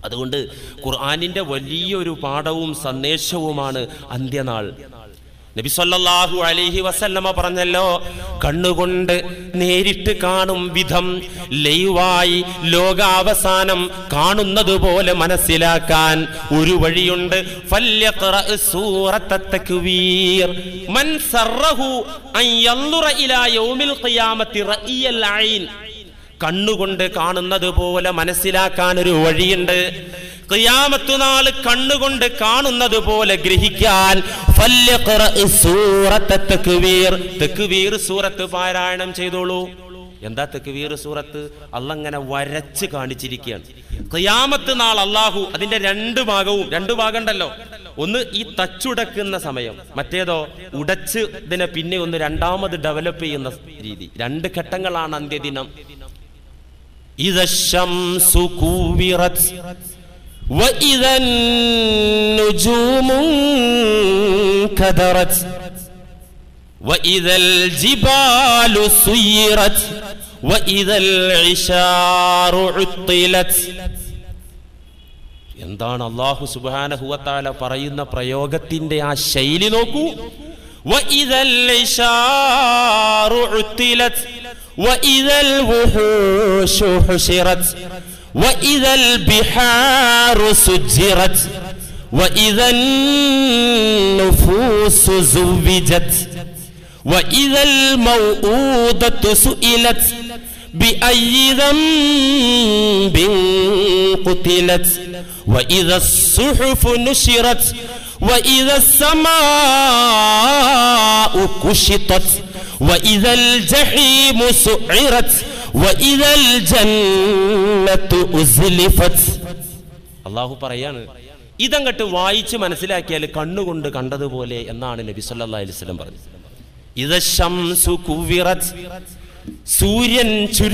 അതുകൊണ്ട് ഖുർആനിന്റെ വലിയൊരു പാഠവും സന്ദേശവുമാണ് അന്ത്യനാൾ നബി സല്ലല്ലാഹു അലൈഹി വസല്ലമ പറഞ്ഞല്ലോ കണ്ണുകൊണ്ട് നേരിട്ട് കാണും വിധം ലൈവായി ലോകാവസാനം കാണുന്നത് പോലെ മനസ്സിലാക്കാൻ ഒരു വഴിയുണ്ട് ഫല്യഖ്റഅ സൂറത്ത തക്വീർ മൻ സർറഹു അൻ യൻദുറ ഇലാ യൗമിൽ ഖിയാമത്തി റഅയൽ ഐൻ കണ്ണുകൊണ്ട് കാണുന്നത് പോലെ മനസ്സിലാക്കാൻ ഒരു വഴിയുണ്ട് ഖിയാമത്ത് നാള് കണ്ണുകൊണ്ട് കാണുന്നത് പോലെ ഗ്രഹിക്കാൻ ഫല്യഖ്റഅ സൂറത്ത തക്വീർ തക്വീർ സൂറത്ത് പാരായണം ചെയ്തോളൂ എന്താ തക്വീർ സൂറത്ത് അള്ളങ്ങനെ വരച്ച് കാണിച്ചിരിക്കുകയാണ് ഖിയാമത്ത് നാൾ അള്ളാഹു അതിന്റെ രണ്ട് ഭാഗവും രണ്ട് ഭാഗം ഉണ്ടല്ലോ ഒന്ന് ഈ തച്ചുടക്കുന്ന സമയം മറ്റേതോ ഉടച്ച് ഇതിനെ പിന്നെ ഒന്ന് രണ്ടാമത് ഡെവലപ്പ് ചെയ്യുന്ന രീതി രണ്ട് ഘട്ടങ്ങളാണ് അന്ത്യദിനം إذا الشمس كورت وإذا النجوم كدرت وإذا الجبال سيرت وإذا العشار عطلت എന്താണ് അള്ളാഹു സുബാനഹുവത്താല പറയുന്ന പ്രയോഗത്തിന്റെ ആ ശൈലി നോക്കൂ وإذا العشار عطلت وإذا الوحوش حشرت وإذا البحار سجرت وإذا النفوس زوجت وإذا الموءودة سئلت بأي ذنب قتلت وإذا الصحف نشرت وإذا السماء كشطت وإذا الجحيم سعرت وإذا الجنة أزلفت അള്ളാഹു പറയാണ് ഇതങ്ങട്ട് വായിച്ച് മനസ്സിലാക്കിയാൽ കണ്ണുകൊണ്ട് കണ്ടതുപോലെ എന്നാണ് നബി സല്ലല്ലാഹു അലൈഹി വസല്ലം പറഞ്ഞത് ഇത ശംസു കുവിറത് സൂര്യൻ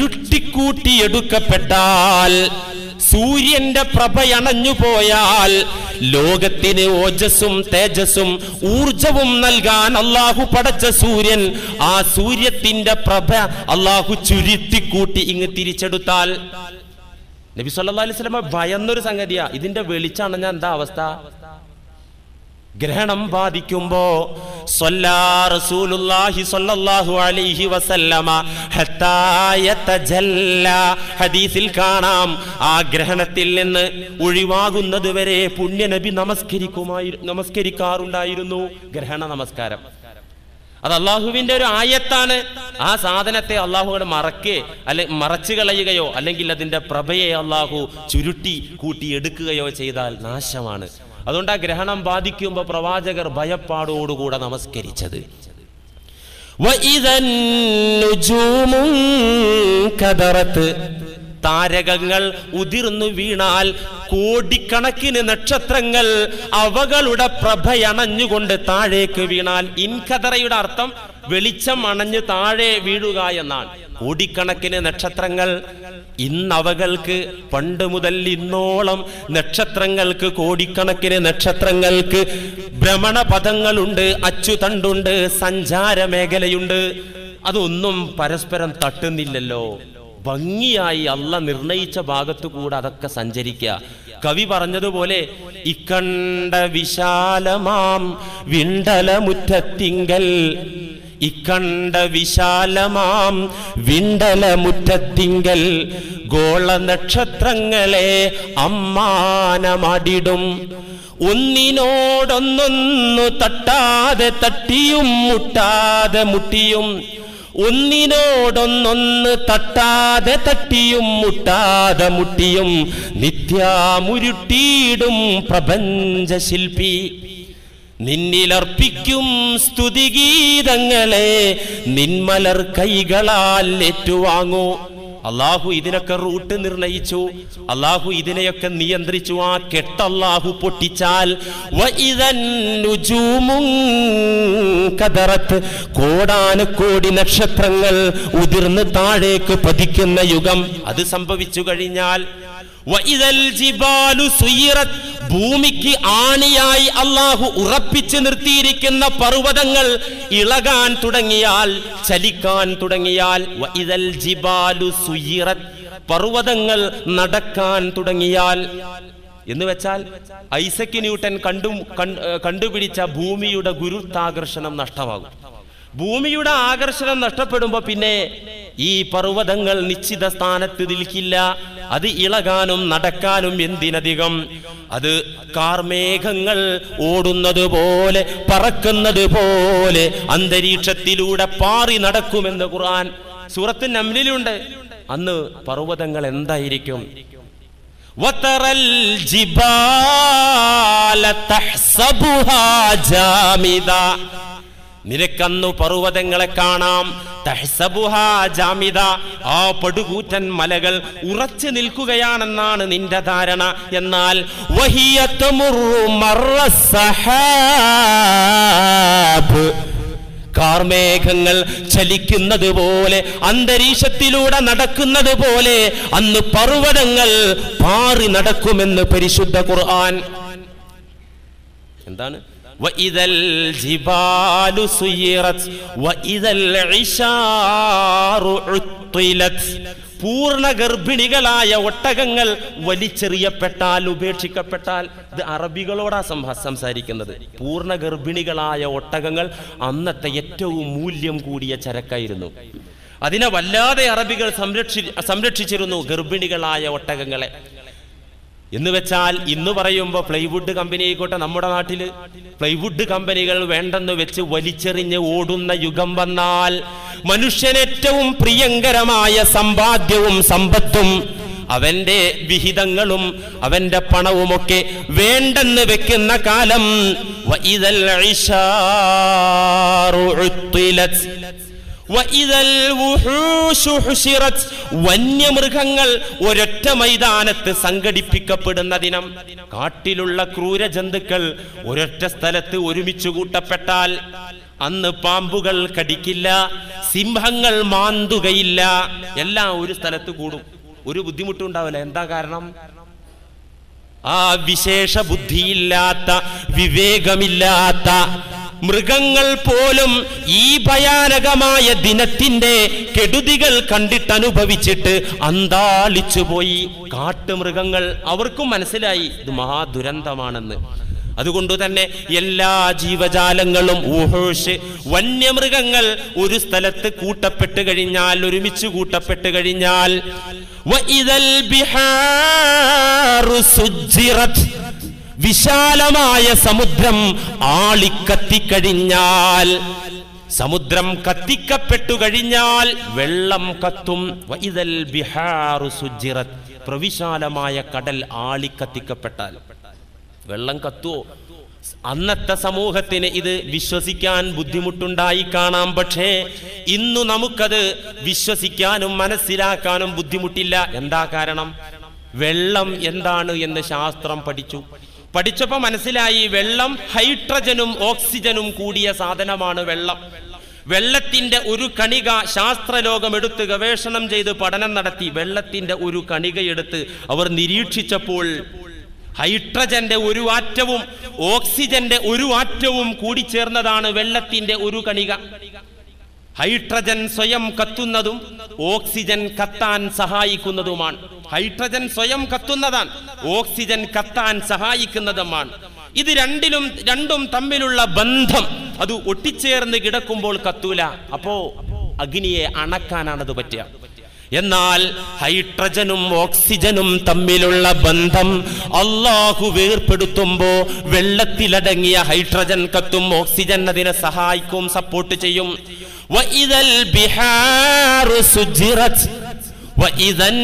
ചുരുട്ടിക്കൂട്ടിയെടുക്കപ്പെട്ടാൽ സൂര്യന്റെ പ്രഭയണഞ്ഞു പോയാൽ ലോകത്തിന് ഓജസ്സും തേജസ്സും ഊർജവും നൽകാൻ അള്ളാഹു പടച്ച സൂര്യൻ ആ സൂര്യത്തിന്റെ പ്രഭ അള്ളാഹു ചുരുട്ടിക്കൂട്ടി ഇങ്ങ് തിരിച്ചെടുത്താൽ നബി സല്ലല്ലാഹു അലൈഹി വസല്ലമ ഭയന്നൊരു സംഗതിയാ ഇതിന്റെ വെളിച്ചണഞ്ഞ എന്താ അവസ്ഥ ഗ്രഹണം ബാധിക്കുമ്പോ സ്വല്ലാ റസൂലുള്ളാഹി സ്വല്ലല്ലാഹു അലൈഹി വസല്ലമ ഹത്താ യതജല്ല ഹദീസിൽ കാണാം ആ ഗ്രഹണത്തിൽ നിന്ന് ഒഴിവാകുന്നത് വരെ പുണ്യനബി നമസ്കരിക്കുമായി നമസ്കരിക്കാറുണ്ടായിരുന്നു ഗ്രഹണ നമസ്കാരം അത് അള്ളാഹുവിന്റെ ഒരു ആയത്താണ് ആ സാധനത്തെ അള്ളാഹുവിടെ മറക്കേ അല്ലെ മറച്ചു കളയുകയോ അല്ലെങ്കിൽ അതിന്റെ പ്രഭയെ അള്ളാഹു ചുരുട്ടി കൂട്ടി എടുക്കുകയോ ചെയ്താൽ നാശമാണ് അതുകൊണ്ട് ആ ഗ്രഹണം ബാധിക്കുമ്പോൾ പ്രവാചകർ ഭയപ്പാടോടുകൂടെ നമസ്കരിച്ചത് وَإِذَا النُّجُومُ انكدرت താരകങ്ങൾ ഉതിർന്നു വീണാൽ കോടിക്കണക്കിന് നക്ഷത്രങ്ങൾ അവകളുടെ പ്രഭയണഞ്ഞുകൊണ്ട് താഴേക്ക് വീണാൽ ഇൻകതറയുടെ അർത്ഥം വെളിച്ചം അണഞ്ഞ് താഴെ വീഴുക എന്നാണ് കോടിക്കണക്കിന് നക്ഷത്രങ്ങൾ ഇന്നവകൾക്ക് പണ്ട് മുതൽ ഇന്നോളം നക്ഷത്രങ്ങൾക്ക് കോടിക്കണക്കിന് നക്ഷത്രങ്ങൾക്ക് ഭ്രമണപഥങ്ങളുണ്ട് അച്ചുതണ്ടുണ്ട് സഞ്ചാര മേഖലയുണ്ട് അതൊന്നും പരസ്പരം തട്ടുന്നില്ലല്ലോ ഭംഗിയായി അല്ല നിർണയിച്ച ഭാഗത്തു കൂടെ അതൊക്കെ സഞ്ചരിക്കുക കവി പറഞ്ഞതുപോലെ ഇക്കണ്ട വിശാലമാം വിണ്ടലമുറ്റത്തിങ്കൽ ഇക്കണ്ട വിശാലമാം വിണ്ടലമുറ്റത്തിങ്കൽ ഗോള നക്ഷത്രങ്ങളെ അമ്മാനമാടിടും ഒന്നിനോടൊന്നൊന്നു തട്ടാതെ തട്ടിയും മുട്ടാതെ മുട്ടിയും ഒന്നിനോടൊന്നൊന്ന് തട്ടാതെ തട്ടിയും മുട്ടാതെ മുട്ടിയും നിത്യാമുരുട്ടിയിടും പ്രപഞ്ച ശില്പി നിന്നിലർപ്പിക്കും സ്തുതിഗീതങ്ങളെ നിന്മലർ കൈകളാൽ ഏറ്റുവാങ്ങൂ അള്ളാഹു ഇതിനൊക്കെ റൂട്ട് നിർണയിച്ചു അള്ളാഹു ഇതിനെയൊക്കെ നിയന്ത്രിച്ചു ആ കെട്ട അള്ളാഹു പൊട്ടിച്ചാൽ വഇദൻ നുജൂമുൻ കദറത്ത് കോടാനുകോടി നക്ഷത്രങ്ങൾ ഉതിർന്ന് താഴേക്ക് പതിക്കുന്ന യുഗം അത് സംഭവിച്ചു കഴിഞ്ഞാൽ വഇദൽ ജിബാലു സുയിറത്ത് ഭൂമിക്ക് ആണിയായി അള്ളാഹു ഉറപ്പിച്ചു നിർത്തിയിരിക്കുന്ന പർവ്വതങ്ങൾ ഇളകാൻ തുടങ്ങിയാൽ ചലിക്കാൻ തുടങ്ങിയാൽ വഇദൽ ജിബാലു സുയിറത്ത് പർവ്വതങ്ങൾ നടക്കാൻ തുടങ്ങിയാൽ എന്ന് വെച്ചാൽ ഐസക് ന്യൂട്ടൻ കണ്ടു കൺ- ഏ, കണ്ടുപിടിച്ച ഭൂമിയുടെ ഗുരുത്വാകർഷണം നഷ്ടമാകും ഭൂമിയുടെ ആകർഷണം നഷ്ടപ്പെടുമ്പോൾ പിന്നെ ഈ പർവ്വതങ്ങൾ നിശ്ചിത സ്ഥാനത്ത് നിൽക്കില്ല അത് ഇളകാനും നടക്കാനും എന്തിനധികം അത് കാർമേഘങ്ങൾ ഓടുന്നത് പോലെ പറക്കുന്നത് പോലെ അന്തരീക്ഷത്തിലൂടെ പാറി നടക്കുമെന്ന് ഖുർആൻ സൂറത്ത് നമ്ലിലുണ്ട് അന്ന് പർവ്വതങ്ങൾ എന്തായിരിക്കും وترى الجبال تحسبها جامدة നിനക്കന്നു പർവ്വതങ്ങളെ കാണാം തഹ്സബുഹ ജാമിദ ആ പടുകൂറ്റൻ മലകൾ ഉറച്ചു നിൽക്കുകയാണെന്നാണ് നിന്റെ ധാരണ എന്നാൽ വഹിയ തമുറു മറ സഹാബ് കാർമേഘങ്ങൾ ചലിക്കുന്നത് പോലെ അന്തരീക്ഷത്തിലൂടെ നടക്കുന്നത് പോലെ അന്ന് പർവ്വതങ്ങൾ പാറി നടക്കുമെന്ന് പരിശുദ്ധ ഖുർആൻ എന്താണ് وإذا الجبال سيرت وإذا العشار عطلت പൂർണ്ണ ഗർഭിണികളായ ഒട്ടകങ്ങൾ വലിച്ചെറിയപ്പെട്ടാൽ ഉപേക്ഷിക്കപ്പെട്ടാൽ ഇത് അറബികളോടാ സംഭ- സംസാരിക്കുന്നത് പൂർണ്ണ ഗർഭിണികളായ ഒട്ടകങ്ങൾ അന്നത്തെ ഏറ്റവും മൂല്യം കൂടിയ ചരക്കായിരുന്നു അതിനെ വല്ലാതെ അറബികൾ സംരക്ഷി സംരക്ഷിച്ചിരുന്നു ഗർഭിണികളായ ഒട്ടകങ്ങളെ എന്ന് വെച്ചാൽ ഇന്ന് പറയുമ്പോൾ പ്ലൈവുഡ് കമ്പനി ആയിക്കോട്ടെ നമ്മുടെ നാട്ടിൽ പ്ലൈവുഡ് കമ്പനികൾ വേണ്ടെന്ന് വെച്ച് വലിച്ചെറിഞ്ഞ് ഓടുന്ന യുഗം വന്നാൽ മനുഷ്യന് ഏറ്റവും പ്രിയങ്കരമായ സമ്പാദ്യവും സമ്പത്തും അവന്റെ വിഹിതങ്ങളും അവന്റെ പണവുമൊക്കെ വേണ്ടെന്ന് വെക്കുന്ന കാലം വഇദൽ ഇശാറു ഉത്തിലത് വഇദൽ വുഹൂശു ഹുശിറത്. വന്യമൃഗങ്ങൾ ഒരൊറ്റ മൈതാനത്ത് സംഘടിപ്പിക്കപ്പെടുന്ന ദിനം കാട്ടിലുള്ള ക്രൂരജന്തുക്കൾ ഒരൊറ്റ സ്ഥലത്ത് ഒരുമിച്ച് കൂട്ടപ്പെട്ടാൽ അന്ന് പാമ്പുകൾ കടിക്കില്ല സിംഹങ്ങൾ മാന്തുകയില്ല എല്ലാം ഒരു സ്ഥലത്ത് കൂടും ഒരു ബുദ്ധിമുട്ടുണ്ടാവില്ല എന്താ കാരണം ആ വിശേഷ ബുദ്ധിയില്ലാത്ത വിവേകമില്ലാത്ത മൃഗങ്ങൾ പോലും ഈ ഭയാനകമായ ദിനത്തിന്റെ കെടുതികൾ കണ്ടിട്ടനുഭവിച്ചിട്ട് അന്താളിച്ചു പോയി കാട്ടുമൃഗങ്ങൾ അവർക്കും മനസ്സിലായി ഇത് മഹാദുരന്തമാണെന്ന് അതുകൊണ്ട് തന്നെ എല്ലാ ജീവജാലങ്ങളും ഊഹോഷ് വന്യമൃഗങ്ങൾ ഒരു സ്ഥലത്ത് കൂട്ടപ്പെട്ട് കഴിഞ്ഞാൽ ഒരുമിച്ച് കൂട്ടപ്പെട്ട് കഴിഞ്ഞാൽ വഇദൽ ബിഹാറു സുജ്ജിറത് വിശാലമായ സമുദ്രം ആളിക്കത്തിക്കഴിഞ്ഞാൽ സമുദ്രം കത്തിക്കപ്പെട്ടു കഴിഞ്ഞാൽ വെള്ളം കത്തും വഇദൽ ബിഹാറു സുജ്ജിറത് പ്രവിശാലമായ കടൽ ആളിക്കത്തിക്കപ്പെട്ടാൽ വെള്ളം കത്തുവോ അന്നത്തെ സമൂഹത്തിന് ഇത് വിശ്വസിക്കാൻ ബുദ്ധിമുട്ടുണ്ടായി കാണാം പക്ഷേ ഇന്നു നമുക്കത് വിശ്വസിക്കാനും മനസ്സിലാക്കാനും ബുദ്ധിമുട്ടില്ല എന്താ കാരണം വെള്ളം എന്താണ് എന്ന് ശാസ്ത്രം പഠിച്ചു പഠിച്ചപ്പോൾ മനസ്സിലായി വെള്ളം ഹൈഡ്രജനും ഓക്സിജനും കൂടിയ സാധനമാണ് വെള്ളം വെള്ളത്തിന്റെ ഒരു കണിക ശാസ്ത്രലോകം എടുത്ത് ഗവേഷണം ചെയ്ത് പഠനം നടത്തി വെള്ളത്തിന്റെ ഒരു കണികയെടുത്ത് അവർ നിരീക്ഷിച്ചപ്പോൾ ഹൈഡ്രജന്റെ ഒരു ആറ്റവും ഓക്സിജന്റെ ഒരു ആറ്റവും കൂടിച്ചേർന്നതാണ് വെള്ളത്തിന്റെ ഒരു കണിക ഹൈഡ്രജൻ സ്വയം കത്തുന്നതും ഓക്സിജൻ കത്താൻ സഹായിക്കുന്നതുമാണ് ഹൈഡ്രജൻ സ്വയം കത്തുന്നതാണ് ഓക്സിജൻ കത്താൻ സഹായിക്കുന്നതുമാണ് ഇത് രണ്ടിലും രണ്ടും തമ്മിലുള്ള ബന്ധം അത് ഒട്ടിച്ചേർന്ന് കിടക്കുമ്പോൾ കത്തൂല അപ്പോ അഗ്നിയെ അണക്കാനാണത് പറ്റുക എന്നാൽ ഹൈഡ്രജനും ഓക്സിജനും തമ്മിലുള്ള ബന്ധം അള്ളാഹു വേർപ്പെടുത്തുമ്പോ വെള്ളത്തിലടങ്ങിയ ഹൈഡ്രജൻ കത്തും ഓക്സിജൻ അതിനെ സഹായിക്കും സപ്പോർട്ട് ചെയ്യും വഇദൽ ബിഹാറു സുജ്ജിറത് വഇദൻ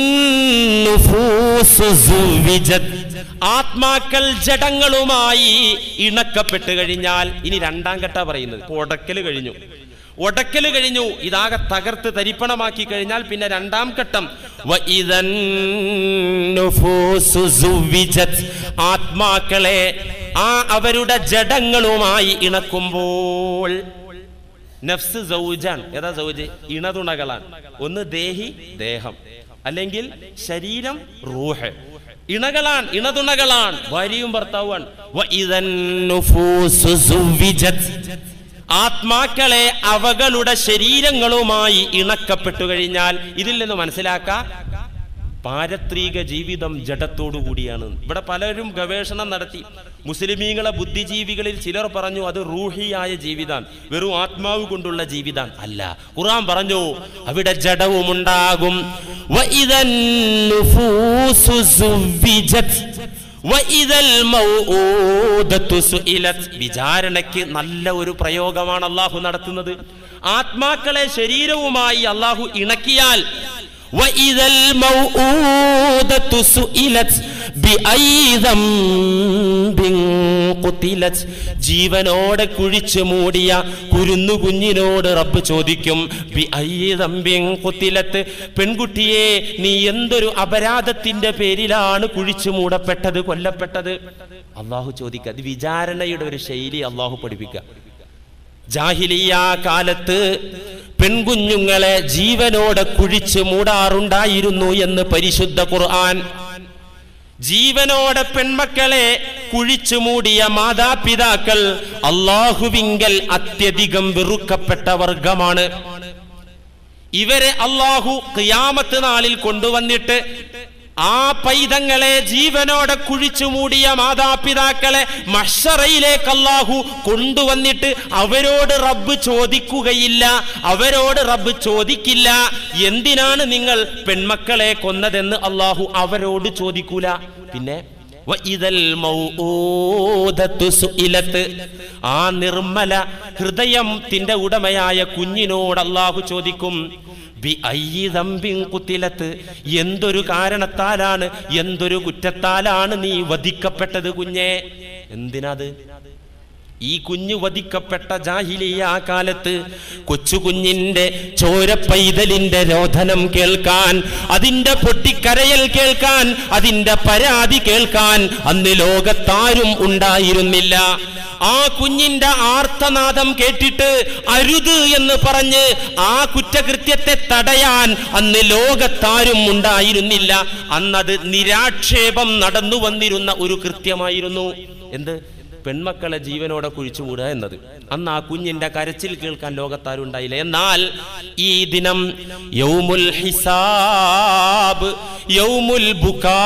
നുഫൂസു സുവ്വിജത് ആത്മാക്കൾ ജഡങ്ങളുമായി ഇണക്കപ്പെട്ട് കഴിഞ്ഞാൽ ഇനി രണ്ടാം ഘട്ട പറയുന്നത് ഇപ്പൊ ഉടക്കല് കഴിഞ്ഞു ഉടക്കല് കഴിഞ്ഞു ഇതാകെ തകർത്ത് തരിപ്പണമാക്കി കഴിഞ്ഞാൽ പിന്നെ രണ്ടാം ഘട്ടം വഇദൻ നുഫൂസു സുവ്വിജത്. ആത്മാക്കളെ ആ അവരുടെ ജഡങ്ങളുമായി ഇണക്കുമ്പോൾ നഫ്സ് സൗജാൻ ഏതാ സൗജ് ഇണതുണകളാണ് ഒന്ന് ദേഹി ദേഹം അല്ലെങ്കിൽ ശരീരം റൂഹ് ഇണകളാൻ ഇണതുണകളാൻ ഭാര്യയും ഭർത്താവുമാണ് വഇദൻ നുഫൂസു സുവ്വിജത്. ആത്മാക്കളെ അവകളുടെ ശരീരങ്ങളുമായി ഇണക്കപ്പെട്ടു കഴിഞ്ഞാൽ ഇതിൽ നിന്ന് മനസ്സിലാക്കാം പാരത്രിക ജീവിതം ജഡത്തോടു കൂടിയാണ് ഇവിടെ പലരും ഗവേഷണം നടത്തി മുസ്ലിമീങ്ങളെ ബുദ്ധിജീവികളിൽ ചിലർ പറഞ്ഞു അത് റൂഹിയായ ജീവിതാണ് വെറും ആത്മാവ് കൊണ്ടുള്ള ജീവിതാണ് അല്ല ഖുർആൻ പറഞ്ഞു അവിടെ ജഡവും ഉണ്ടാകും വഇദൻ നുഫൂസു സുവ്വിജത് വഇദൽ മൗഊദത്തു സുഇലത് വിചാരണയ്ക്ക് നല്ല ഒരു പ്രയോഗമാണ് അള്ളാഹു നടത്തുന്നത് ആത്മാക്കളെ ശരീരവുമായി അള്ളാഹു ഇണക്കിയാൽ وإذا الموءودة سئلت بأي ذنب قتلت ജീവനോടെ കുഴിച്ചു മൂടിയ കുരുന്നു കുഞ്ഞിനോട് റബ്ബ് ചോദിക്കും ബിഅയ്യി ദംബിൻ ഖുതിലത്ത് പെൺകുട്ടിയെ നീ എന്തൊരു അപരാധത്തിന്റെ പേരിലാണ് കുഴിച്ചു മൂടപ്പെട്ടത് കൊല്ലപ്പെട്ടത് അള്ളാഹു ചോദിക്കുക അത് വിചാരണയുടെ ഒരു ശൈലി അള്ളാഹു പഠിപ്പിക്കുക ജാഹിലിയ കാലത്ത് പെൺകുഞ്ഞുങ്ങളെ ജീവനോടെ കുഴിച്ച് മൂടാറുണ്ടായിരുന്നു എന്ന് പരിശുദ്ധ ഖുർആൻ ജീവനോടെ പെൺമക്കളെ കുഴിച്ചു മൂടിയ മാതാപിതാക്കൾ അള്ളാഹുവിങ്കൽ അത്യധികം വെറുക്കപ്പെട്ട വർഗമാണ് ഇവരെ അള്ളാഹു ഖിയാമത്ത് നാളിൽ കൊണ്ടുവന്നിട്ട് ആ പൈതങ്ങളെ ജീവനോടെ കുഴിച്ചു മൂടിയ മാതാപിതാക്കളെ മഷറയിലേക്ക് അള്ളാഹു കൊണ്ടുവന്നിട്ട് അവരോട് റബ്ബ് ചോദിക്കുകയില്ല അവരോട് റബ്ബ് ചോദിക്കില്ല എന്തിനാണ് നിങ്ങൾ പെൺമക്കളെ കൊന്നതെന്ന് അള്ളാഹു അവരോട് ചോദിക്കൂല പിന്നെ വഇദൽ മൗഊദത്തു സുഇലത്ത് ആ നിർമ്മല ഹൃദയത്തിന്റെ ഉടമയായ കുഞ്ഞിനോട് അള്ളാഹു ചോദിക്കും ബി അയ്യി ദംബിൻ കുത്തിലത്ത് എന്തൊരു കാരണത്താലാണ് എന്തൊരു കുറ്റത്താലാണ് നീ വധിക്കപ്പെട്ടത് കുഞ്ഞെ എന്തിനത് ഈ കുഞ്ഞു വധിക്കപ്പെട്ട ജാഹിലിയ ആ കാലത്ത് കൊച്ചു കുഞ്ഞിന്റെ ചോരപ്പൈതലിന്റെ രോധനം കേൾക്കാൻ അതിന്റെ പൊട്ടിക്കരയൽ കേൾക്കാൻ അതിന്റെ പരാതി കേൾക്കാൻ അന്ന് ലോകത്താരും ഉണ്ടായിരുന്നില്ല ആ കുഞ്ഞിന്റെ ആർത്തനാദം കേട്ടിട്ട് അരുത് എന്ന് പറഞ്ഞ് ആ കുറ്റകൃത്യത്തെ തടയാൻ അന്ന് ലോകത്താരും ഉണ്ടായിരുന്നില്ല അന്നത് നിരാക്ഷേപം നടന്നു വന്നിരുന്ന ഒരു കൃത്യമായിരുന്നു എന്ത് പെൺമക്കളെ ജീവനോടെ കുഴിച്ചുകൂടുക എന്നത് അന്ന് ആ കുഞ്ഞിന്റെ കരച്ചിൽ കേൾക്കാൻ ലോകത്താരും ഉണ്ടായില്ല എന്നാൽ ഈ ദിനം യൗമുൽ ഹിസാബ് യൗമുൽ ബുക്കാ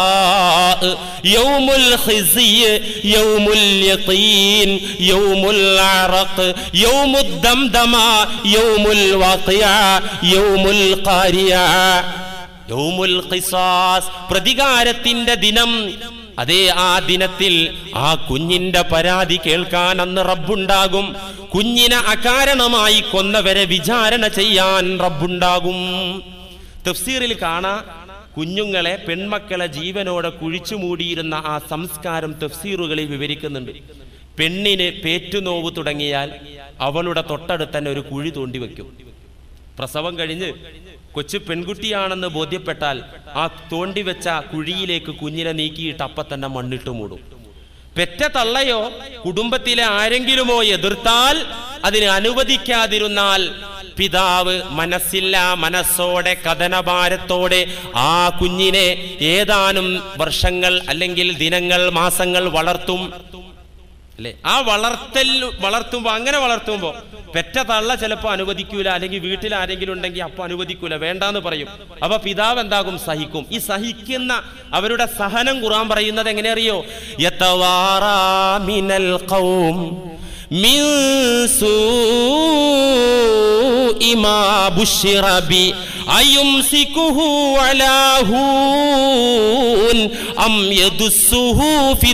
യൗമുൽ ഖിസിയ് യൗമുൽ യഖീൻ യൗമുൽ അറഖ് യൗമുൽ ദംദമ യൗമുൽ വാഖിയ യൗമുൽ ഖാരിയ യൗമുൽ ഖിസാസ് പ്രതികാരത്തിന്റെ ദിനം അതേ ആ ദിനത്തിൽ ആ കുഞ്ഞിന്റെ പരാതി കേൾക്കാൻ അന്ന് റബ്ബുണ്ടാകും കുഞ്ഞിനെ അകാരണമായി കൊന്നവരെ വിചാരണ ചെയ്യാൻ റബ്ബുണ്ടാകും തഫ്സീറിൽ കാണാ കുഞ്ഞുങ്ങളെ പെൺമക്കളെ ജീവനോടെ കുഴിച്ചു മൂടിയിരുന്ന ആ സംസ്കാരം തഫ്സീറുകളിൽ വിവരിക്കുന്നുണ്ട് പെണ്ണിന് പേറ്റുനോവ് തുടങ്ങിയാൽ അവളുടെ തൊട്ടടുത്ത് തന്നെ ഒരു കുഴി തോണ്ടി വെക്കും പ്രസവം കഴിഞ്ഞ് കൊച്ചു പെൺകുട്ടിയാണെന്ന് ബോധ്യപ്പെട്ടാൽ ആ തോണ്ടി വെച്ച കുഴിയിലേക്ക് കുഞ്ഞിനെ നീക്കിയിട്ട് അപ്പ തന്നെ മണ്ണിട്ട് മൂടും പെറ്റ തള്ളയോ കുടുംബത്തിലെ ആരെങ്കിലുമോ എതിർത്താൽ അതിന് അനുവദിക്കാതിരുന്നാൽ പിതാവ് മനസ്സില്ല മനസ്സോടെ കഥനഭാരത്തോടെ ആ കുഞ്ഞിനെ ഏതാനും വർഷങ്ങൾ അല്ലെങ്കിൽ ദിനങ്ങൾ മാസങ്ങൾ വളർത്തും അല്ലെ ആ വളർത്തൽ വളർത്തുമ്പോ അങ്ങനെ വളർത്തുമ്പോ പെറ്റ തള്ള ചിലപ്പോ അനുവദിക്കൂല അല്ലെങ്കിൽ വീട്ടിൽ ആരെങ്കിലും ഉണ്ടെങ്കിൽ അപ്പൊ അനുവദിക്കൂല വേണ്ടാന്ന് പറയും അപ്പൊ പിതാവ് എന്താകും സഹിക്കും ഈ സഹിക്കുന്ന അവരുടെ സഹനം ഖുറാൻ പറയുന്നത് എങ്ങനെ അറിയോ യതവാറാ മിനൽ ഖൗം മിൻ സൂഇ മാ ബുശ്ശിറ ബി അയുംസികുഹു അലാ ഹൂൻ അം യദുസ്സുഹു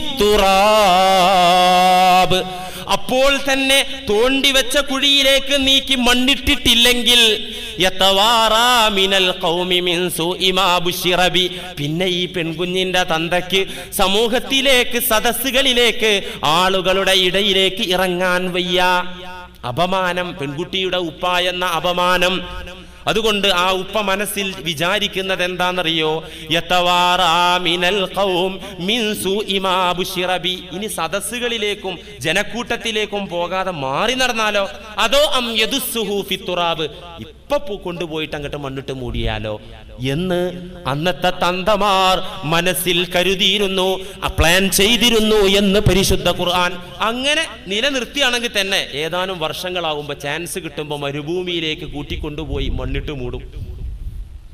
ഫിത്തുറാബ് അപ്പോൾ തന്നെ തോണ്ടിവെച്ച കുഴിയിലേക്ക് നീക്കി മണ്ണിട്ടിട്ടില്ലെങ്കിൽ യതവാറാ മിനൽ ഖൗമി മിൻ സൂഇ മാ ബുശ്ശിറ ബി. പിന്നെ ഈ പെൺകുഞ്ഞിന്റെ തന്തയ്ക്ക് സമൂഹത്തിലേക്ക് സദസ്സുകളിലേക്ക് ആളുകളുടെ ഇടയിലേക്ക് ഇറങ്ങാൻ വയ്യ അപമാനം പെൺകുട്ടിയുടെ ഉപ്പ എന്ന അപമാനം അതുകൊണ്ട് ആ ഉപ്പ മനസ്സിൽ വിചാരിക്കുന്നത് എന്താണെന്നറിയോ യതവാറാ മിനൽ ഖൗം മിൻ സൂഇ മാ ബുശ്ശിറ ബി. ഇനി സദസ്സുകളിലേക്കും ജനക്കൂട്ടത്തിലേക്കും പോകാതെ മാറി നടന്നാലോ അതോ അം യദുസ്സുഹു ഫിത്തുറാബ് ഇപ്പൊ പോ- കൊണ്ടുപോയിട്ട് അങ്ങോട്ട് മണ്ണിട്ട് മൂടിയാലോ എന്ന് അന്നത്തെ തന്തമാർ മനസ്സിൽ കരുതിയിരുന്നു ആ പ്ലാൻ ചെയ്തിരുന്നു എന്ന് പരിശുദ്ധ ഖുർആൻ അങ്ങനെ നിലനിർത്തിയാണെങ്കിൽ തന്നെ ഏതാനും വർഷങ്ങളാകുമ്പോൾ ചാൻസ് കിട്ടുമ്പോൾ മരുഭൂമിയിലേക്ക് കൂട്ടിക്കൊണ്ടുപോയി മണ്ണിട്ട് മൂടും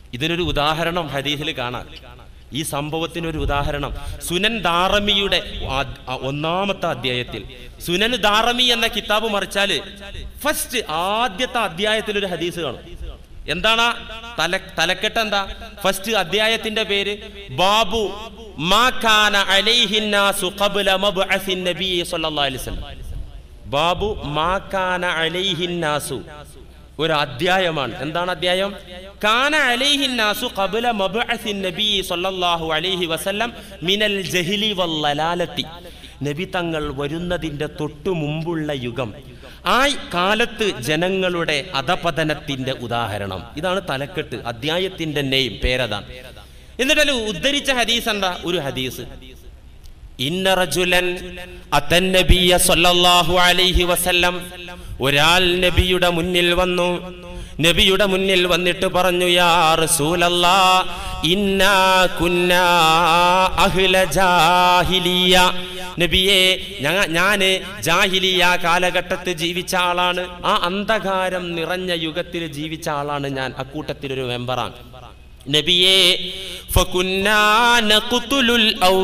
ഇതിനൊരു ഉദാഹരണം ഹദീസിൽ കാണാം ഈ സംഭവത്തിനൊരു ഉദാഹരണം സുനൻ ദാറമിയുടെ ആ- ആ ഒന്നാമത്തെ അധ്യായത്തിൽ സുനൻ ദാറമി എന്ന കിതാബ് മറിച്ചാല് ഫസ്റ്റ് ആദ്യത്തെ അധ്യായത്തിൽ ഒരു ഹദീസ് കാണും എന്താണ് ആ തല തലക്കെട്ട് എന്താ ഫസ്റ്റ് അധ്യായത്തിന്റെ പേര് ബാബു മാ കാന അലൈഹിന്നാസു ഖബ്ല മബ്അസിൻ നബി സല്ലല്ലാഹു അലൈഹി വസല്ലം ബാബു മാ കാന അലൈഹിന്നാസു ഒരു അധ്യായമാണ് എന്താണ് അധ്യായം കാന അലൈഹിന്നാസു ഖബ്ല മബ്അസിൻ നബി സല്ലല്ലാഹു അലൈഹി വസല്ലം മിനൽ ജഹ്ലി വല്ലലാലത്തി നബി തങ്ങൾ വരുന്നതിന്റെ തൊട്ടു മുമ്പുള്ള യുഗം ആ കാലത്ത് ജനങ്ങളുടെ അധപതനത്തിന്റെ ഉദാഹരണം ഇതാണ് തലക്കെട്ട് അധ്യായത്തിന്റെ നെയ്ം പേരതാണ് എന്നിട്ടല്ല ഉദ്ധരിച്ച ഹദീസ് എന്താ ഒരു ഹദീസ് ഇന്ന റജുലൻ അത്തൻ നബിയ സല്ലല്ലാഹു അലൈഹി വസല്ലം ഒരാൾ നബിയുടെ മുന്നിൽ വന്നു നബിയുടെ മുന്നിൽ വന്നിട്ട് പറഞ്ഞു യാ റസൂലല്ലാ ഇന്നാ കുന്നാ അഹ്ല ജാഹിലിയ നബിയെ ഞങ്ങ ഞാന് ജാഹിലിയ കാലഘട്ടത്തിൽ ജീവിച്ച ആളാണ് ആ അന്ധകാരം നിറഞ്ഞ യുഗത്തിൽ ജീവിച്ച ആളാണ് ഞാൻ അക്കൂട്ടത്തിലൊരു മെമ്പറാണ് നബിയെ ഫകുന്നാ നഖ്തുലുൽ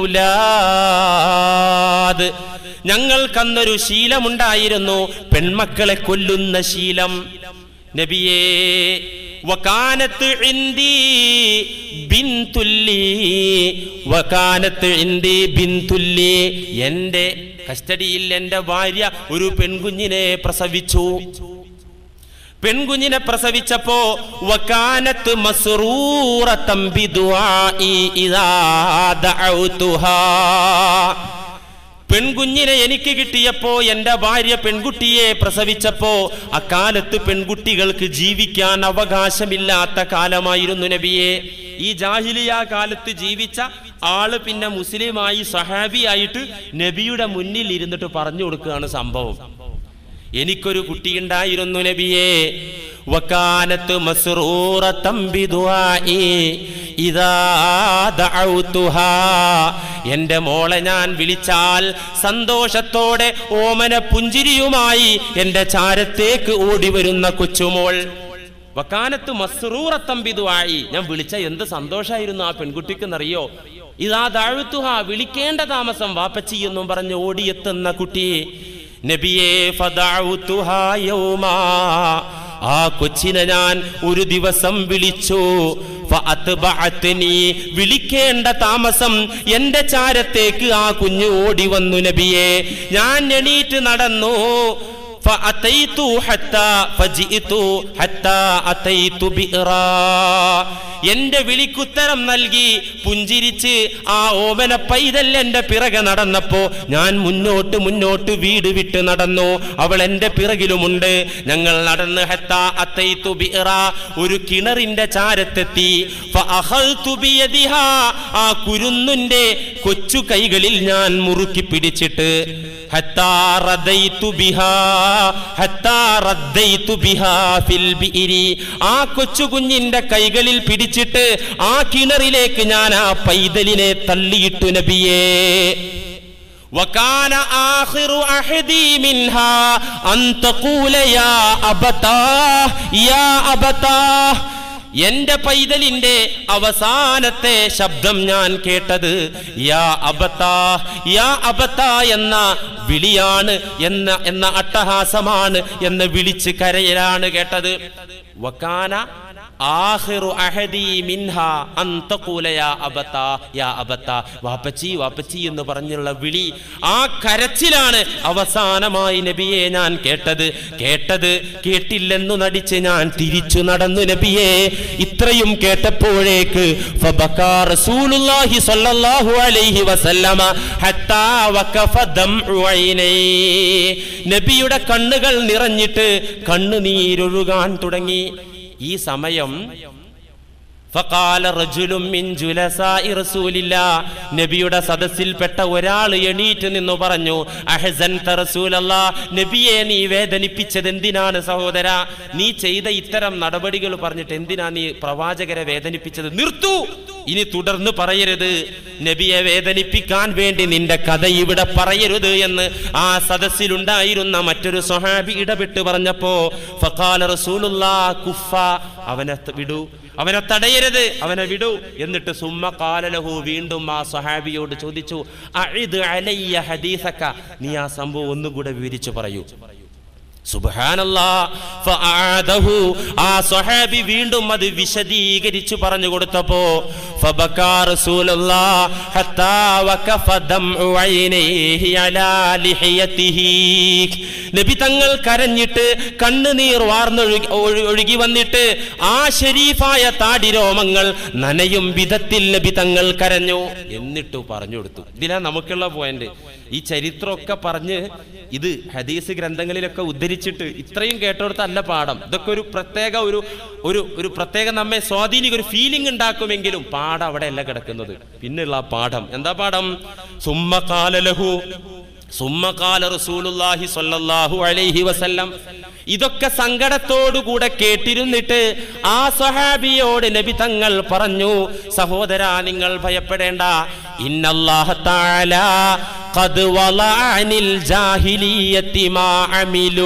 ഔലാദ് ഞങ്ങൾക്കന്നൊരു ശീലമുണ്ടായിരുന്നു പെൺമക്കളെ കൊല്ലുന്ന ശീലം നബിയെ വകാനത്ത് ഇന്ദി ബിൻതുല്ലി വകാനത്ത് ഇന്ദി ബിൻതുല്ലി എൻ്റെ കസ്റ്റഡിയിൽ എൻ്റെ ഭാര്യ ഒരു പെൺകുഞ്ഞിനെ പ്രസവിച്ചു പെൺകുഞ്ഞിനെ പ്രസവിച്ചപ്പോ വകാനത്ത് മസ്റൂറത്തം ബിദുആഇ ഇദാ ദഅഉതുഹാ പെൺകുഞ്ഞിനെ എനിക്ക് കിട്ടിയപ്പോ എന്റെ ഭാര്യ പെൺകുട്ടിയെ പ്രസവിച്ചപ്പോ അക്കാലത്ത് പെൺകുട്ടികൾക്ക് ജീവിക്കാൻ അവകാശമില്ലാത്ത കാലമായിരുന്നു നബിയെ ഈ ജാഹിലിയ കാലത്ത് ജീവിച്ച ആള് പിന്നെ മുസ്ലിമായി സഹാബിയായിട്ട് നബിയുടെ മുന്നിൽ ഇരുന്നിട്ട് പറഞ്ഞു കൊടുക്കുകയാണ് സംഭവം എനിക്കൊരു കുട്ടിയുണ്ടായിരുന്നു നബിയെ വക്കാനത്ത് മസ്റൂറത്തം ബിദുആഇ ഇദാ ദഅഉതുഹാ എന്റെ മോളെ ഞാൻ വിളിച്ചാൽ സന്തോഷത്തോടെ ഓമന പുഞ്ചിരിയുമായി എന്റെ ചാരത്തേക്ക് ഓടി വരുന്ന കൊച്ചുമോൾ വക്കാനത്ത് മസ്റൂറത്തം ബിദുആഇ ഞാൻ വിളിച്ച എന്ത് സന്തോഷായിരുന്നു ആ പെൺകുട്ടിക്കെന്നറിയോ ഇതാ ദഅഉതുഹ വിളിക്കേണ്ട താമസം വാപ്പച്ചി എന്നും പറഞ്ഞ് ഓടിയെത്തുന്ന കുട്ടി നബിയെ ഫദഅഉതുഹാ യൗമാ ആ കൊച്ചിനെ ഞാൻ ഒരു ദിവസം വിളിച്ചു ഫഅത്ബഅത്നി. വിളിക്കേണ്ട താമസം എന്റെ ചാരത്തേക്ക് ആ കുഞ്ഞു ഓടി വന്നു നബിയെ ഞാൻ എണീറ്റ് നടന്നു فأتيت حتى فجئت حتى أتيت بئرا എന്റെ വിളിക്കുത്തരം നൽകി പുഞ്ചിരിച്ച് ആ ഓമന പൈതൽ എന്റെ പിറകെ നടന്നപ്പോ ഞാൻ മുന്നോട്ട് മുന്നോട്ട് വീട് വിട്ട് നടന്നു അവൾ എന്റെ പിറകിലുമുണ്ട് ഞങ്ങൾ നടന്ന് ഹത്താ അത്തൈത്തു ബിഇറ ഒരു കിണറിന്റെ ചാരത്തെത്തി ഫഅഖൽതു ബിയദിഹാ ആ കുരുന്നിന്റെ കൊച്ചു കൈകളിൽ ഞാൻ മുറുക്കി പിടിച്ചിട്ട് ഹത്താ റദൈതു ബിഹാ ഹത്താ റദ്ദൈതു ബിഹാ ഫിൽ ബിഇരി ആ കൊച്ചു കുഞ്ഞിന്റെ കൈകളിൽ പിടിച്ചിട്ട് ആ കിണറിലേക്ക് ഞാൻ ആ പൈതലിനെ തള്ളിയിട്ടു നബിയേ وكان آخر عهدي منها أن تقول يا أبتاه يا أبتاه എന്റെ പൈതലിന്റെ അവസാനത്തെ ശബ്ദം ഞാൻ കേട്ടത് യാ അബത്ത യാ അബത്ത എന്ന വിളിയാണ് എന്ന എന്ന അട്ടഹാസമാണ് എന്ന് വിളിച്ച് കരയലാണ് കേട്ടത് വക്കാന ആഖിറു അഹദി മിൻഹ അൻ തഖൂല യാ അബത്ത യാ അബത്ത വാപ്പച്ചി വാപ്പച്ചി എന്ന് പറഞ്ഞുള്ള വിളി ആ കരച്ചിലാണ് അവസാനമായി നബിയെ ഞാൻ കേട്ടത് കേട്ടത് കേട്ടില്ലെന്നു നടിച്ച് ഞാൻ തിരിച്ചു നടന്നു നബിയെ ഇത്രയും കേട്ടപ്പോഴേക്ക് ഫബക്കാ റസൂലുള്ളാഹി സ്വല്ലല്ലാഹു അലൈഹി വസല്ലമ ഹത്താ വഖഫ ദംഉ ഐനൈ നബിയുടെ കണ്ണുകൾ നിറഞ്ഞിട്ട് കണ്ണുനീരൊഴുകാൻ തുടങ്ങി ഈ സമയം ഫഖാല റജുലും മിൻ ജുലസാഇ റസൂലില്ലാ നബിയുടെ സദസ്സിൽപ്പെട്ട ഒരാൾ എണീറ്റ് നിന്നു പറഞ്ഞു അഹസൻത റസൂലല്ലാ നബിയെ നീ വേദനിപ്പിച്ചത് എന്തിനാണ് സഹോദര നീ ചെയ്ത ഇത്തരം നടപടികൾ പറഞ്ഞിട്ട് എന്തിനാ നീ പ്രവാചകരെ വേദനിപ്പിച്ചത് നിർത്തൂ ഇനി തുടർന്ന് പറയരുത് നബിയെ വേദനിപ്പിക്കാൻ വേണ്ടി നിന്റെ കഥ ഇവിടെ പറയരുത് എന്ന് ആ സദസ്സിലുണ്ടായിരുന്ന മറ്റൊരു സ്വഹാബി ഇടപെട്ട് പറഞ്ഞപ്പോ ഫഖാല റസൂലുള്ളാ കുഫ അവനെ വിടൂ അവനെ തടയരുത് അവനെ വിടൂ എന്നിട്ട് സുമ്മ കാലലഹു വീണ്ടും ആ സ്വഹാബിയോട് ചോദിച്ചു അഇദ് അലയ്യ ഹദീസക നീ ആ സംഭവം ഒന്നുകൂടെ വിവരിച്ചു പറയൂ സുബ്ഹാനല്ലാ ഫഅഅദഹു ആ സ്വഹാബി വീണ്ടും അത് വിശദീകരിച്ചു പറഞ്ഞു കൊടുത്തപ്പോ ഫബകാ റസൂലുള്ളാ ഹത്താ വഖഫ ദംഉ ഐനൈഹി അലാ ലിഹയതിഹി നബി തങ്ങൾ കരഞ്ഞിട്ട് കണ്ണുനീർ വാർന്നൊഴുകി ഒഴു- ഒഴുകി വന്നിട്ട് ആ ഷരീഫായ താടിരോമങ്ങൾ നനയും വിധത്തിൽ നബി തങ്ങൾ കരഞ്ഞു എന്നിട്ട് പറഞ്ഞു കൊടുത്തു ഇതിലാ നമുക്കുള്ള പോയിന്റ് ഈ ചരിത്രമൊക്കെ പറഞ്ഞ് ഇത് ഹദീസ് ഗ്രന്ഥങ്ങളിലൊക്കെ ഉദ്ധരിച്ചിട്ട് ഇത്രയും കേട്ടോടത്തല്ല പാഠം ഇതൊക്കെ ഒരു പ്രത്യേക ഒരു ഒരു ഒരു പ്രത്യേക നമ്മെ സ്വാധീനിക ഒരു ഫീലിംഗ് ഉണ്ടാക്കുമെങ്കിലും പാഠം അവിടെ അല്ല കിടക്കുന്നത് പിന്നെയുള്ള ആ പാഠം എന്താ പാഠം സുമ്മ കാലലഹു സുമ്മ കാല റസൂലുള്ളാഹി സ്വല്ലല്ലാഹു അലൈഹി വസല്ലം ഇതൊക്കെ സങ്കടത്തോടുകൂടെ കേട്ടിരുന്നിട്ട് ആ സ്വഹാബിയോട് നബി തങ്ങൾ പറഞ്ഞു സഹോദര നിങ്ങൾ ഭയപ്പെടേണ്ട ഇന്നല്ലാഹ തആല ഖദ് വളഅനിൽ ജാഹിലിയത്തി മാ അമിലൂ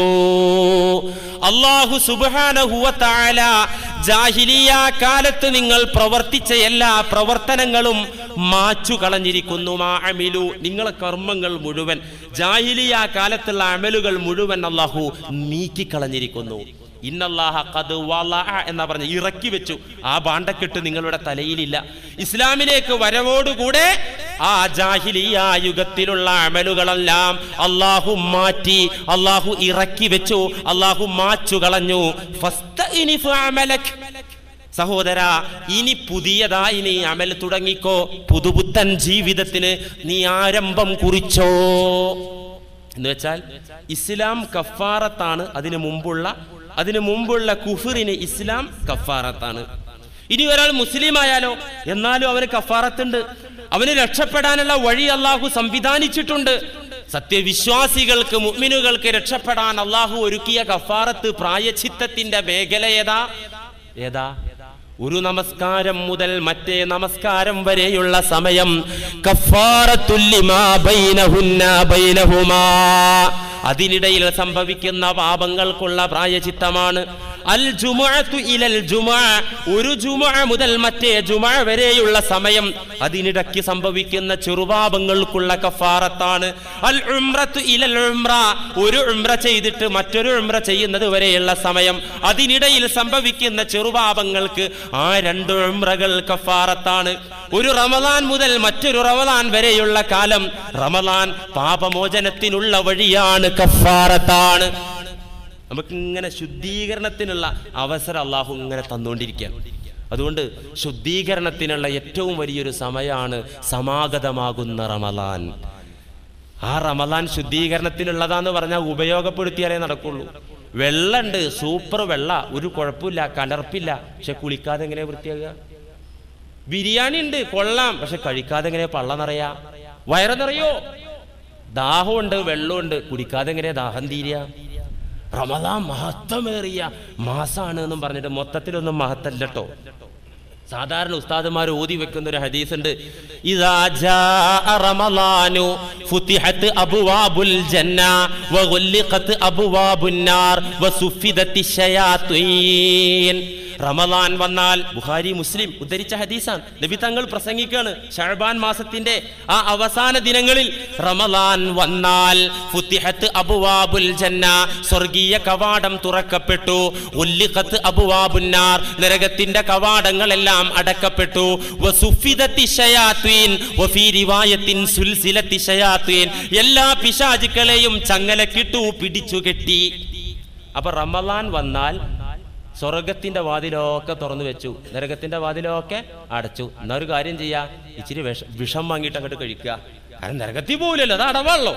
അല്ലാഹു സുബ്ഹാനഹു വ തആല ജാഹിലിയ കാലത്ത് നിങ്ങൾ പ്രവർത്തിച്ച എല്ലാ പ്രവർത്തനങ്ങളും മാച്ചു കളഞ്ഞിരിക്കുന്നു മാ അമിലു നിങ്ങളെ കർമ്മങ്ങൾ മുഴുവൻ ജാഹിലിയ കാലത്തുള്ള അമലുകൾ മുഴുവൻ അള്ളാഹു നീക്കിക്കളഞ്ഞിരിക്കുന്നു ഇന്നല്ലാഹ ഖദ് വളഅ എന്നാ പറഞ്ഞ ഇറക്കി വെച്ചു ആ ബാണ്ടക്കെട്ട് നിങ്ങളുടെ തലയിലില്ല ഇസ്ലാമിലേക്ക് വരവോടുകൂടെ ആ ജാഹിലിയ യുഗത്തിലുള്ള അമലുകളെല്ലാം അള്ളാഹു മാറ്റി അള്ളാഹു ഇറക്കി വെച്ചു അള്ളാഹു മാച്ചു കളഞ്ഞു ഫസ്തഇനിഫ് അമലക് സഹോദര ഇനി പുതിയതായി നീ അമൽ തുടങ്ങിക്കോ പുതുപുത്തൻ ജീവിതത്തിന് നീ ആരംഭം കുറിച്ചോ എന്ന് വെച്ചാൽ ഇസ്ലാം കഫാറത്താണ് അതിനു മുമ്പുള്ള അതിനു മുമ്പുള്ള കുഫറിന് ഇസ്ലാം കഫാറത്താണ് ഇനി ഒരാൾ മുസ്ലിം ആയാലോ എന്നാലും അവന് കഫാറത്തുണ്ട് അവന് രക്ഷപ്പെടാനുള്ള വഴി അള്ളാഹു സംവിധാനിച്ചിട്ടുണ്ട് സത്യവിശ്വാസികൾക്ക് മുഅ്മിനുകൾക്ക് രക്ഷപ്പെടാൻ അള്ളാഹു ഒരുക്കിയ കഫാറത്ത് പ്രായച്ചിത്തത്തിന്റെ മേഖല ഏതാ ഏതാ ഒരു നമസ്കാരം മുതൽ മറ്റേ നമസ്കാരം വരെയുള്ള സമയം കഫാറത്തുല്ലിമാ ബൈനഹുന്ന ബൈനഹുമാ അതിനിടയിൽ സംഭവിക്കുന്ന പാപങ്ങൾക്കുള്ള പ്രായചിത്തമാണ് അൽ ജുമുഅത്തു ഇലൽ ജുമുഅ ഒരു ജുമുഅ മുതൽ മറ്റേ ജുമുഅ വരെയുള്ള സമയം അതിനിടയ്ക്ക് സംഭവിക്കുന്ന ചെറുപാപങ്ങൾക്കുള്ള കഫാറത്താണ് അൽ ഉംറത്തു ഇലൽ ഉംറ ഒരു ഉംറ ചെയ്തിട്ട് മറ്റൊരു ഉംറ ചെയ്യുന്നത് വരെയുള്ള സമയം അതിനിടയിൽ സംഭവിക്കുന്ന ചെറുപാപങ്ങൾക്ക് ആ രണ്ട് ഉംറകൾ കഫാറത്താണ് ഒരു റമദാൻ മുതൽ മറ്റൊരു റമദാൻ വരെയുള്ള കാലം റമദാൻ പാപമോചനത്തിനുള്ള വഴിയാണ് കഫാറത്താണ് നമുക്ക് ഇങ്ങനെ ശുദ്ധീകരണത്തിനുള്ള അവസരം അള്ളാഹു ഇങ്ങനെ തന്നുകൊണ്ടിരിക്കുകയാണ് അതുകൊണ്ട് ശുദ്ധീകരണത്തിനുള്ള ഏറ്റവും വലിയൊരു സമയമാണ് സമാഗതമാകുന്ന റമദാൻ ആ റമദാൻ ശുദ്ധീകരണത്തിനുള്ളതാന്ന് പറഞ്ഞാൽ ഉപയോഗപ്പെടുത്തിയാലേ നടക്കുള്ളൂ വെള്ളമുണ്ട് സൂപ്പർ വെള്ള ഒരു കുഴപ്പമില്ല കലർപ്പില്ല പക്ഷെ കുളിക്കാതെ എങ്ങനെ വൃത്തിയാകുക ബിരിയാണി ഉണ്ട് കൊള്ളാം പക്ഷെ കഴിക്കാതെ എങ്ങനെ പള്ള നിറയാ വയറ് നിറയോ ദാഹമുണ്ട് വെള്ളമുണ്ട് കുടിക്കാതെ എങ്ങനെ ദാഹം തീരുക റമദാൻ മഹത്വമേറിയ മാസാണ് എന്നും പറഞ്ഞിട്ട് മൊത്തത്തിലൊന്നും മഹത്തല്ലട്ടോ സാധാരണ ഉസ്താദുമാർ ഓതി വെക്കുന്ന ഒരു ഹദീസ് ഉണ്ട് ഇദാ ജാഅ റമളാനു ഫുതിഹത് അബ്വാബുൽ ജന്ന വഗുല്ലിഖത് അബ്വാബുൻ നാർ വസുഫിദത്തി ശയാത്തീൻ റമദാൻ വന്നാൽ ബുഖാരി മുസ്ലിം ഉദ്ധരിച്ച ഹദീസാണ് നബി തങ്ങൾ പ്രസംഗിക്കാണ് ഷഅബാൻ മാസത്തിന്റെ ആ അവസാന ദിനങ്ങളിൽ റമദാൻ വന്നാൽ ഫുത്തിഹത്ത് അബുവാബുൽ ജന്ന സ്വർഗീയ കവാടം തുറക്കപ്പെട്ടു ഉല്ലിഖത്ത് അബുവാബുന്നാർ നരകത്തിന്റെ കവാടങ്ങളെല്ലാം അടക്കപ്പെട്ടു വസുഫിദത്തി ശയാത്വീൻ വഫീ റിവായത്തിൻ സുൽസിലത്തി ശയാത്വീൻ എല്ലാ പിശാചുക്കളെയും ചങ്ങലക്കിട്ടു പിടിച്ചു കെട്ടി അപ്പൊ റമദാൻ വന്നാൽ സ്വർഗത്തിന്റെ വാതിലൊക്കെ തുറന്നു വെച്ചു നരകത്തിന്റെ വാതിലൊക്കെ അടച്ചു എന്നാ ഒരു കാര്യം ചെയ്യാ ഇച്ചിരി വിഷ വിഷം വാങ്ങിയിട്ട് അങ്ങോട്ട് കഴിക്കുക കാരണം നരകത്തിൽ പോവില്ലല്ലോ അത് അടവാണല്ലോ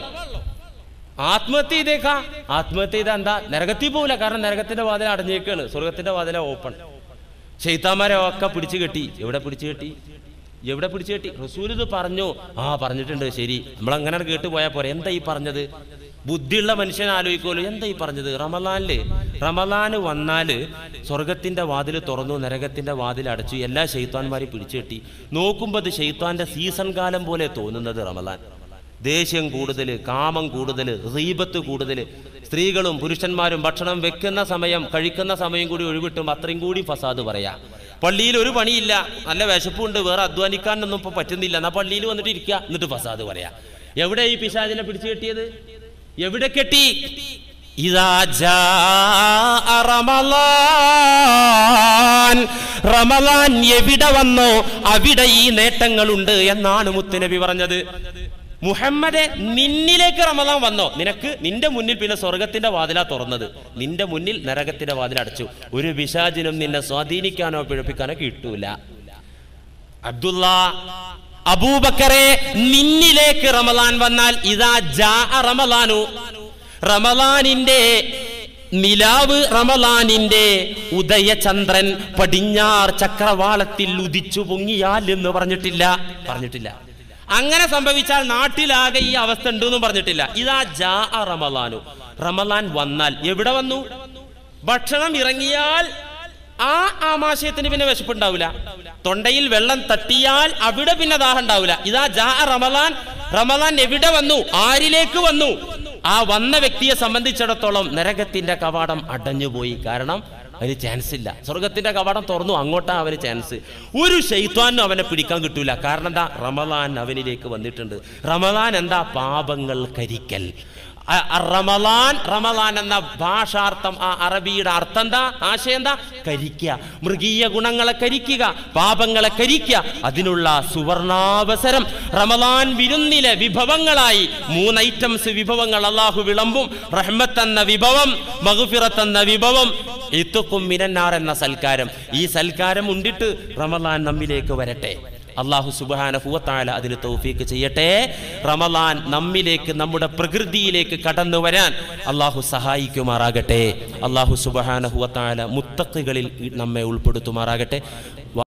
ആത്മഹത്യ ചെയ്തേക്കാ ആത്മഹത്യ ചെയ്താ എന്താ നരകത്തിൽ പോവില്ല കാരണം നരകത്തിന്റെ വാതിൽ അടഞ്ഞേക്കാണ് സ്വർഗത്തിന്റെ വാതില ഓപ്പൺ ചെയ്ത്താമാരെ ഒക്കെ പിടിച്ചു കെട്ടി എവിടെ പിടിച്ചു കെട്ടി എവിടെ പിടിച്ചു കെട്ടി റസൂൽ ഇത് പറഞ്ഞു ആ പറഞ്ഞിട്ടുണ്ട് ശരി നമ്മൾ അങ്ങനെ കേട്ട് പോയാൽ പോരെ എന്താ ഈ പറഞ്ഞത് ബുദ്ധിയുള്ള മനുഷ്യൻ ആലോചിക്കുമല്ലോ എന്താ ഈ പറഞ്ഞത് റമലാനില് റമലാന് വന്നാല് സ്വർഗത്തിന്റെ വാതിൽ തുറന്നു നരകത്തിന്റെ വാതിൽ അടച്ചു എല്ലാ ഷെയ്ത്താന്മാരെയും പിടിച്ചു കെട്ടി നോക്കുമ്പോൾ അത് ഷെയ്ത്താന്റെ സീസൺ കാലം പോലെ തോന്നുന്നത് റമലാൻ ദേഷ്യം കൂടുതൽ കാമം കൂടുതൽ റീബത്ത് കൂടുതൽ സ്ത്രീകളും പുരുഷന്മാരും ഭക്ഷണം വെക്കുന്ന സമയം കഴിക്കുന്ന സമയം കൂടി ഒഴിവിട്ടും അത്രയും കൂടി ഫസാദ് പറയാം പള്ളിയിൽ ഒരു പണിയില്ല നല്ല വിശപ്പുണ്ട് വേറെ അധ്വാനിക്കാനൊന്നും ഇപ്പൊ പറ്റുന്നില്ല എന്നാ പള്ളിയിൽ വന്നിട്ട് ഇരിക്കുക എന്നിട്ട് ഫസാദ് പറയാ എവിടെ ഈ പിശാചിനെ പിടിച്ചു കെട്ടിയത് എവിടെ കെട്ടി ഇതാ ജാഅ റമളാൻ റമളാൻ എവിടെ വന്നോ അവിടെ ഈ നേട്ടങ്ങളുണ്ട് എന്നാണ് മുത്തുനബി പറഞ്ഞത് മുഹമ്മദെ നിന്നിലേക്ക് റമദാൻ വന്നോ നിനക്ക് നിന്റെ മുന്നിൽ പിന്നെ സ്വർഗത്തിന്റെ വാതിലാ തുറന്നത് നിന്റെ മുന്നിൽ നരകത്തിന്റെ വാതിൽ അടച്ചു ഒരു പിശാചിനും നിന്നെ സ്വാധീനിക്കാനോ പിഴപ്പിക്കാനോ കിട്ടൂല അബ്ദുള്ള അബൂബക്കറെ നിന്നിലേക്ക് റമദാൻ വന്നാൽ ഇതാ ജാ റമദാനു റമദാനിന്റെ നിലാവ് റമദാനിന്റെ ഉദയചന്ദ്രൻ പടിഞ്ഞാർ ചക്രവാളത്തിൽ ഉദിച്ചു പൊങ്ങിയാൽ എന്ന് പറഞ്ഞിട്ടില്ല പറഞ്ഞിട്ടില്ല അങ്ങനെ സംഭവിച്ചാൽ നാട്ടിലാകെ ഈ അവസ്ഥ ഉണ്ട് എന്നും പറഞ്ഞിട്ടില്ല ഇതാ ജാ റമദാനു റമദാൻ വന്നാൽ എവിടെ വന്നു ഭക്ഷണം ഇറങ്ങിയാൽ ആ ആമാശയത്തിന് പിന്നെ വിശപ്പുണ്ടാവില്ല തൊണ്ടയിൽ വെള്ളം തട്ടിയാൽ അവിടെ പിന്നെ ദാഹം ഉണ്ടാവില്ല ഇതാ ജാ റമദാൻ റമദാൻ എവിടെ വന്നു ആരിലേക്ക് വന്നു ആ വന്ന വ്യക്തിയെ സംബന്ധിച്ചിടത്തോളം നരകത്തിന്റെ കവാടം അടഞ്ഞുപോയി കാരണം അതിന് ചാൻസ് ഇല്ല സ്വർഗത്തിന്റെ കവാടം തുറന്നു അങ്ങോട്ടാ അവന് ചാൻസ് ഒരു ഷെയ്ത്വാനും അവനെ പിടിക്കാൻ കിട്ടൂല കാരണം എന്താ റമദാൻ അവനിലേക്ക് വന്നിട്ടുണ്ട് റമദാൻ എന്താ പാപങ്ങൾ കരിക്കൽ അ- അ- റമലാൻ റമലാൻ എന്ന ഭാഷാർത്ഥം ആ അറബിയുടെ അർത്ഥം എന്താ ആശയം എന്താ കരിക്കുക മൃഗീയ ഗുണങ്ങളെ കരിക്കുക പാപങ്ങളെ കരിക്കുക അതിനുള്ള സുവർണാവസരം റമലാൻ വിരുന്നിലെ വിഭവങ്ങളായി മൂന്ന് ഐറ്റംസ് വിഭവങ്ങൾ അള്ളാഹു വിളമ്പും റഹ്മത്ത് എന്ന വിഭവം മഹുഫിറത്ത് എന്ന വിഭവം ഇത്തുക്കും മിനന്നാർ എന്ന സൽക്കാരം ഈ സൽക്കാരം ഉണ്ടിട്ട് റമലാൻ നമ്മിലേക്ക് വരട്ടെ അള്ളാഹു സുബാനഹുവത്താല അതിന് തൗഫീക്ക് ചെയ്യട്ടെ റമലാൻ നമ്മിലേക്ക് നമ്മുടെ പ്രകൃതിയിലേക്ക് കടന്നു വരാൻ അള്ളാഹു സഹായിക്കുമാറാകട്ടെ അള്ളാഹു സുബാനഹുവത്താല മുത്തക്കുകളിൽ നമ്മെ ഉൾപ്പെടുത്തുമാറാകട്ടെ